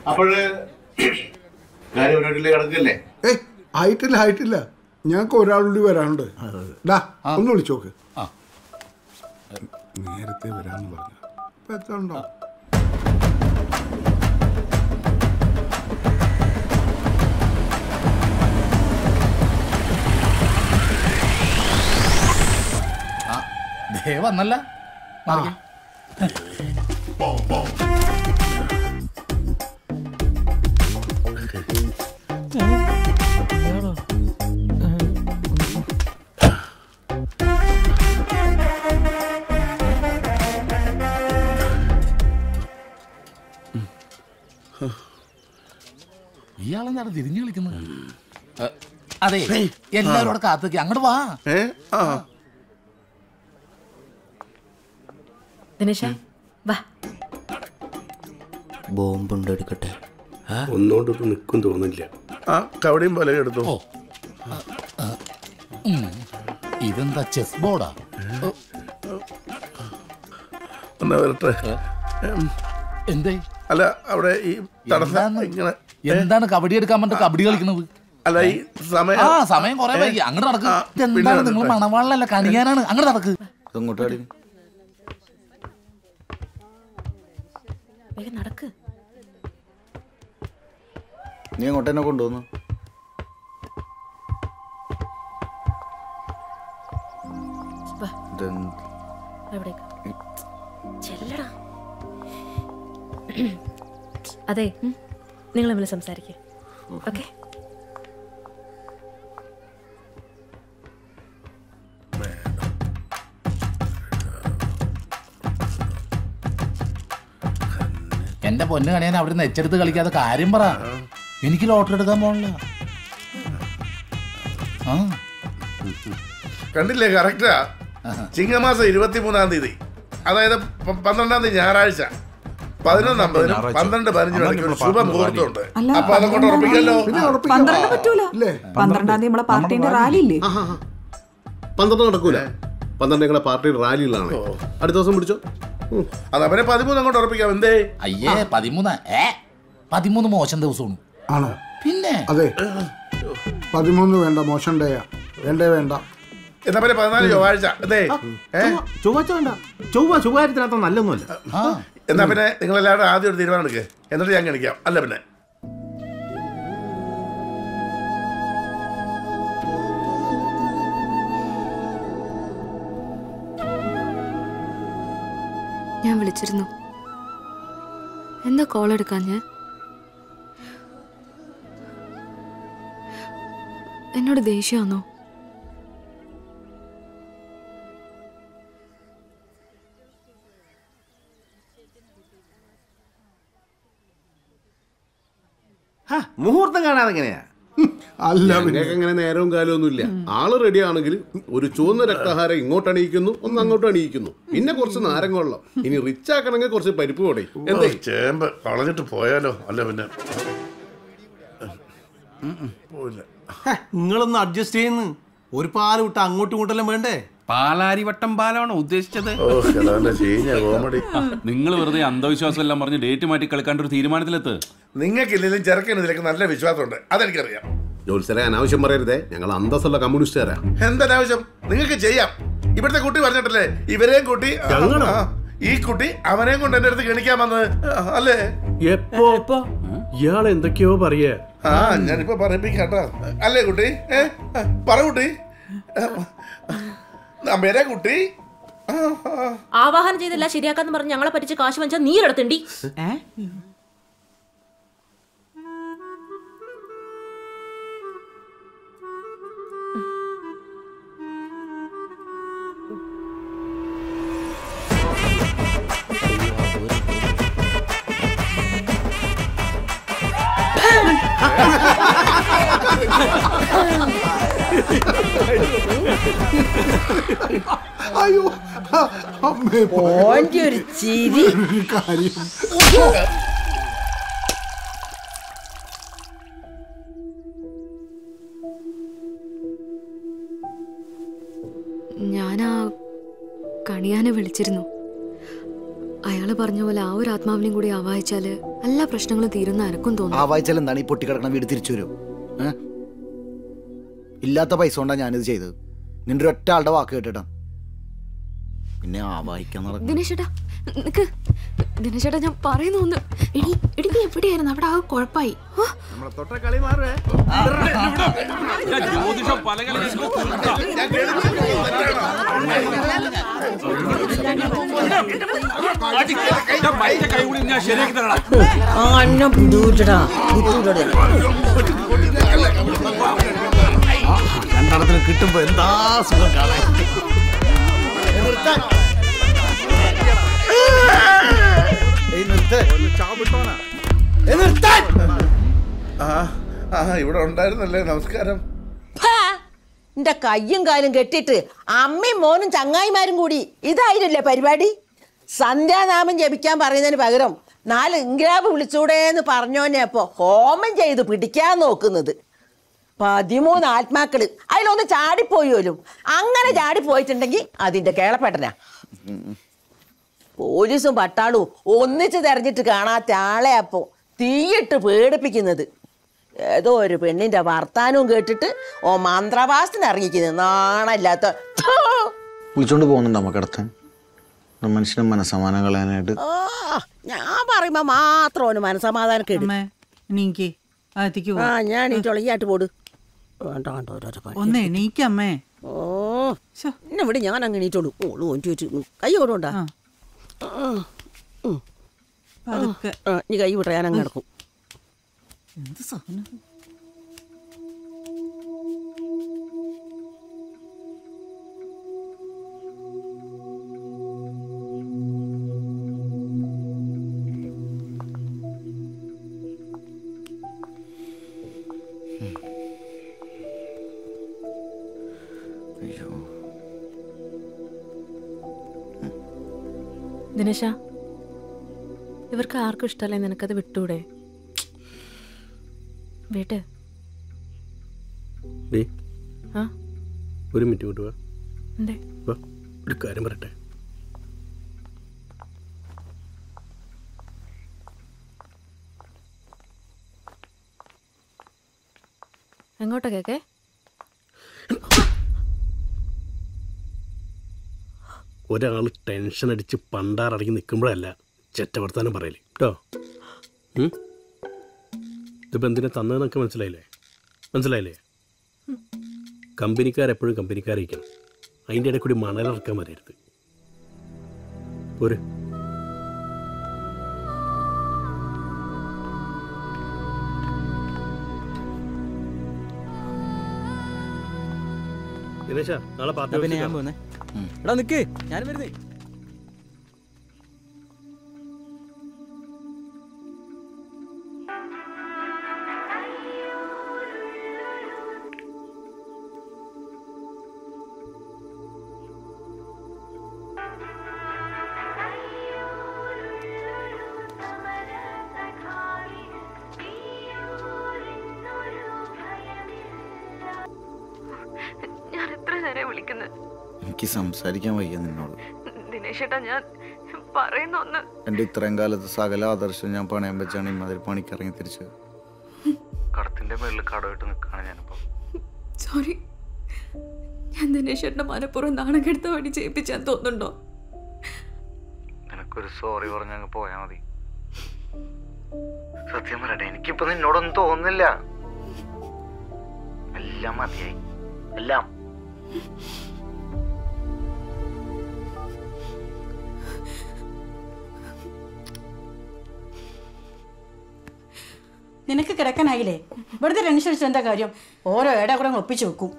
അപ്പോഴ് കാര്യം പരിപാടിയിലേക്ക് കിടക്കല്ലേ ഏയ് ആയിട്ടില്ല ആയിട്ടില്ല ഞങ്ങൾക്ക് ഒരാളുകൂടി വരാനുണ്ട് ഡാ ഒന്ന് വിളിച്ചോക്ക് നേരത്തെ വരാന്ന് പറഞ്ഞു ഇപ്പൊ എത്ര ഉണ്ടോ ആ ദേ വന്നല്ല മാറിക്ക്. ഇയാളെന്താണ് തിരിഞ്ഞു കളിക്കുന്നത് ഏ, അതെ എല്ലാവരും അവിടെ കാത്തുക അങ്ങോട്ട് വാ ഏ ആ ദിനേശ വാ ബോംബുണ്ട് എടുക്കട്ടെ ഒന്നുകൊണ്ട് ഇത് നിൽക്കും തോന്നില്ല ആ കവടിയും പോലെ എടുത്തു ഓ ഉം. ഇതെന്താ ചെസ് ബോർഡാ എന്നാ വരട്ടെ എന്തേ അല്ല അവിടെ ഈ തടസ്സം എന്താണ്? ഇങ്ങനെ എന്താണ് കബഡി എടുക്കാൻ പറഞ്ഞിട്ട് കബഡി കളിക്കുന്നത് അല്ല ഈ സമയം ആ സമയം കുറെ വൈകി അങ്ങോട്ട് നടക്ക് ആ, പിന്നെ എന്താണ് നിങ്ങൾ നടക്കട്ടെ. മണവാളല്ല കണിയാനാണ് അങ്ങോട്ട് നടക്ക് ഇങ്ങോട്ട് കളി വേഗം നടക്ക് നീ അങ്ങോട്ട് തന്നെ കൊണ്ടുവന്നു വാ ഇതെന്ത് എവിടേക്ക് ചെല്ലടാ അതെ നിങ്ങൾ തമ്മിൽ സംസാരിക്കുക ഓക്കെ എന്റെ പൊന്ന് കണിയാൻ അവിടെ നിന്ന് എച്ചെടുത്ത് കളിക്കാതെ കാര്യം പറ എനിക്ക് ലോട്ടറി എടുക്കാൻ പോകണില്ല ആ കണ്ടില്ലേ കറക്റ്റാ ചിങ്ങമാസം ഇരുപത്തിമൂന്നാം തീയതി അതായത് പ- പന്ത്രണ്ടാം തീയതി ഞായറാഴ്ച പതിനൊന്ന് അമ്പതിന് പന്ത്രണ്ട് പതിനഞ്ചിന് ഇടയ്ക്ക് ഒരു ശുഭ മുഹൂർത്തമുണ്ട് അല്ല, അപ്പൊ അതുകൊണ്ട് ഉറപ്പിക്കല്ലോ പിന്നെ ഉറപ്പിക്കാം പന്ത്രണ്ട് പറ്റൂല ഇല്ലേ പന്ത്രണ്ടാം തീയതി നമ്മളെ പാർട്ടിന്റെ റാലി ഇല്ലേ പന്ത്രണ്ട് നടക്കൂല പന്ത്രണ്ട് ഞങ്ങളെ പാർട്ടിയുടെ റാലിയിലാണ് അടുത്ത ദിവസം പിടിച്ചോ ഉം. അത് അവനെ പതിമൂന്ന് അങ്ങോട്ട് ഉറപ്പിക്കാം എന്തേ അയ്യേ പതിമൂന്ന് ഏ പതിമൂന്ന് മോശം ദിവസമാണ് ആണോ പിന്നെ അതെ പതിമൂന്ന് വേണ്ട മോശം ഡേയാ വേണ്ടേ വേണ്ട എന്നാ പിന്നെ പതിനാല് ചൊവ്വാഴ്ച എന്തേ ഏ ചൊവ്വാഴ്ച വേണ്ട ചൊവ്വ ചൊവ്വായിരത്തിനകത്ത് നല്ലൊന്നുമല്ല ആ എന്നാ പിന്നെ നിങ്ങൾ എല്ലാവരും ആദ്യം ഒരു തീരുമാനം എടുക്കുക എന്നിട്ട് ഞാൻ കാണിക്കാം അല്ല പിന്നെ ഞാൻ വിളിച്ചിരുന്നു എന്താ കോൾ എടുക്കാൻ ഞാൻ എന്നോട് ദേഷ്യമാണോ മുഹൂർത്തം കാണാതെ എങ്ങനെയാ അല്ല പിന്നെ ഞങ്ങൾക്ക് അങ്ങനെ നേരവും കാലമൊന്നും ഇല്ല ആള് റെഡി ആണെങ്കിൽ ഒരു ചുവന്ന രക്തഹാരം ഇങ്ങോട്ട് അണിയിക്കുന്നു ഒന്ന് അങ്ങോട്ട് അണിയിക്കുന്നു പിന്നെ കുറച്ച് നാരങ്ങ വെള്ളം ഇനി റിച്ച് ആക്കണമെങ്കിൽ കുറച്ച് പരിപ്പ് പൊടി എന്തേ ചേമ്പ് കളഞ്ഞിട്ട് പോയാലോ അല്ല പിന്നെ പോയില്ല നിങ്ങളൊന്ന് അഡ്ജസ്റ്റ് ചെയ്യുന്നു ഒരു പാല് വിട്ട് അങ്ങോട്ടും ഇങ്ങോട്ടെല്ലാം വേണ്ടേ പാലാരിവട്ടം പാലമാണോ ഉദ്ദേശിച്ചത് ഓ കിളവന്റെ ചീഞ്ഞ കോമഡി നിങ്ങൾ വെറുതെ അന്ധവിശ്വാസം എല്ലാം പറഞ്ഞ് ഡേറ്റ് മാറ്റി കളിക്കാണ്ട് ഒരു തീരുമാനത്തിലെത്ത് നിങ്ങൾക്കില്ലെങ്കിലും ചെറുക്കന് ഇതിലേക്ക് നല്ല വിശ്വാസമുണ്ട് അതെനിക്കറിയാം ജോത്സരെ അനാവശ്യം പറയരുതേ ഞങ്ങൾ അന്തസ്സുള്ള കമ്മ്യൂണിസ്റ്റുകാരാ എന്താവശ്യം നിങ്ങൾക്ക് ചെയ്യാം ഇവിടുത്തെ കുട്ടി പറഞ്ഞിട്ടല്ലേ ഇവരെയും കൂട്ടി ആ, ഞങ്ങളോ? ആ, ഈ കുട്ടി അവനെയും കൊണ്ട് എന്റെ അടുത്ത് ഗണിക്കാൻ വന്നത് ആ, അല്ലേ എപ്പോ ഇയാൾ എന്തൊക്കെയോ പറയേ ആ ഞാനിപ്പോ പറയിപ്പിക്കാട്ടോ അല്ലേ കുട്ടി ഏ ആ, പറ കുട്ടി നമ്മരെ കുട്ടി ആ, ആ. ആവാഹനം ചെയ്തില്ല ശരിയാക്കാന്ന് പറഞ്ഞ് ഞങ്ങളെ പറ്റിച്ച് കാശ് വാങ്ങിച്ചാൽ നീരെടുത്തുണ്ടി അയ്യോ ആ, അമ്മേ ഓന്റെ ഒരു ചിരി ഒരു കാര്യം ഞാൻ ആ കണിയാനെ വിളിച്ചിരുന്നു അയാള് പറഞ്ഞ പോലെ ആ ഒരു ആത്മാവിനെയും കൂടി ആവാഹിച്ചാല് എല്ലാ പ്രശ്നങ്ങളും തീരുന്ന എനക്കും ആ തോന്നുന്നു വായിച്ചാൽ എന്താണ് ഈ പൊട്ടിക്കിടക്കണ വീട് തിരിച്ചു വരും ഏ? ഇല്ലാത്ത പൈസ കൊണ്ടാണ് ഞാനിത് ചെയ്തത് നിന്റെ ഒരു ഒറ്റ ആളുടെ വാക്ക് കേട്ടിട്ടാ പിന്നെ ആ വായിക്കാൻ നടക്കും ദിനേശേട്ടാ നിക്ക് ദിനേശേട്ടാ ഞാൻ പറയുന്ന ഒന്ന് എടി എടി നീ എവിടെയായിരുന്നു അവിടെ ആകെ കുഴപ്പമായി ജ്യോതിഷം പല കൈ കൂടി ഞാൻ ശരിയാക്കി തരണം അന്നം ബുദ്ധിമുട്ടടാ ബുദ്ധിമുട്ടേ രണ്ടെണ്ണത്തിന് കിട്ടുമ്പോ എന്താ സുഖം കാണാൻ ഏയ് നിർത്ത്. ഏയ് നിർത്താൻ. ആ ആ ഇവിടെ ഉണ്ടായിരുന്നല്ലേ നമസ്കാരം എന്റെ കയ്യും കാലും കെട്ടിട്ട് അമ്മയും മോനും ചങ്ങായിമാരും കൂടി ഇതായിരുന്നില്ലേ പരിപാടി സന്ധ്യാനാമം ജപിക്കാൻ പറയുന്നതിന് പകരം നാല് ഇംഗ്രാബ് വിളിച്ചൂടേന്ന് പറഞ്ഞോനെ അപ്പൊ ഹോമം ചെയ്ത് പിടിക്കാൻ നോക്കുന്നത് പതിമൂന്ന് ആത്മാക്കള് അതിലൊന്ന് ചാടിപ്പോയോലും അങ്ങനെ ചാടിപ്പോയിട്ടുണ്ടെങ്കിൽ അതിന്റെ കേളപ്പെട്ടനാ പോലീസും പട്ടാളവും ഒന്നിച്ച് തെരഞ്ഞിട്ട് കാണാത്ത ആളെ അപ്പോ തീയിട്ട് പേടിപ്പിക്കുന്നത് ഏതോ ഒരു പെണ്ണിന്റെ വർത്താനവും കേട്ടിട്ട് ഓ മന്ത്രവാസത്തിന് ഇറങ്ങിക്കുന്നത് നാണല്ലാത്ത ഥു. വിളിച്ചോണ്ട് പോകുന്നുണ്ടോ മക്കടത്ത് മനുഷ്യനെ മനസ്സമാനം കളയാനായിട്ട് ആ, ഞാൻ പറയുമ്പോ മാത്രം ഓന് മനസമാധാനം കേടും എണീക്ക് അകത്തേക്ക് ആ ഞാൻ എണീറ്റൊളങ്ങിയായിട്ട് പോട് വേണ്ട വേണ്ട ഓരോരോ പണി. ഒന്ന് എണീക്കമ്മേ ഓ എന്നെ ഇവിടെ ഞാൻ അങ്ങ് എണീറ്റോളൂ ഓളൂ ഓൻ്റെ വെച്ച് കൈ കൊടുണ്ടാ പതുക്കെ നീ കൈ വിട്ട ഞാൻ അങ്ങ് കിടക്കും എന്ത് സാധനം ദിനേശ ഇവർക്ക് ആർക്കും ഇഷ്ടമല്ലേ നിനക്കത് വിട്ടൂടെ വീട്ട് ഡേ ആ ഒരു മിനിറ്റ് വിട്ടു വാ. എന്തേ വാ ഒരു കാര്യം പറയട്ടെ എങ്ങോട്ടാ കേക്കേ ഒരാൾ ടെൻഷൻ അടിച്ച് പണ്ടാറടങ്ങി നിൽക്കുമ്പോഴല്ല ചെറ്റവർത്താനം പറയല് കേട്ടോ ഉം? ഇതിപ്പോൾ എന്തിനാ തന്നതെന്നൊക്കെ മനസ്സിലായില്ലേ മനസ്സിലായില്ലേ കമ്പനിക്കാരെപ്പോഴും കമ്പനിക്കാരായിരിക്കണം അതിൻ്റെ ഇടയിൽ കൂടി മണലിറക്കാൻ വരരുത് പോരെ ദിനേശ നാളെ പാർട്ടി പിന്നെ ഞാൻ ഓഫീസിൽ പോന്നെ എടാ നിക്ക് ഞാൻ വരുന്നേ ഞാൻ എത്ര നേരം വിളിക്കുന്നത് എനിക്ക് സംസാരിക്കാൻ വയ്യ നിന്നോട് ദിനേശേട്ടാ ഞാൻ പറയുന്ന ഒന്ന് എൻ്റെ ഇത്രയും കാലത്ത് സകല ആദർശം ഞാൻ പണയം വെച്ചാണ് ഇമാതിരി പണിക്കിറങ്ങി തിരിച്ചത് കടത്തിന്റെ മേളിൽ കടമായിട്ട് നിൽക്കുകയാണ് ഞാനിപ്പോ സോറി ഞാൻ ദിനേശേട്ടന്റെ മനഃപൂർവ്വം നാണം കെടുത്ത പണി ചെയ്യിപ്പിച്ചാൻ തോന്നുന്നുണ്ടോ നിനക്കൊരു സോറി പറഞ്ഞങ്ങ് പോയാ മതി സത്യം പറയട്ടെ എനിക്കിപ്പോ നിന്നോടൊന്നും തോന്നുന്നില്ല എല്ലാം മതിയായി എല്ലാം നിനക്ക് കിടക്കാനായില്ലേ വെറുതെ ടെൻഷൻ അടിച്ചിട്ട് എന്താ കാര്യം ഓരോ ഏടാ കൂടെ അങ്ങ് ഒപ്പിച്ചു വെക്കും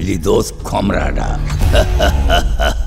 Pelidos Comrada.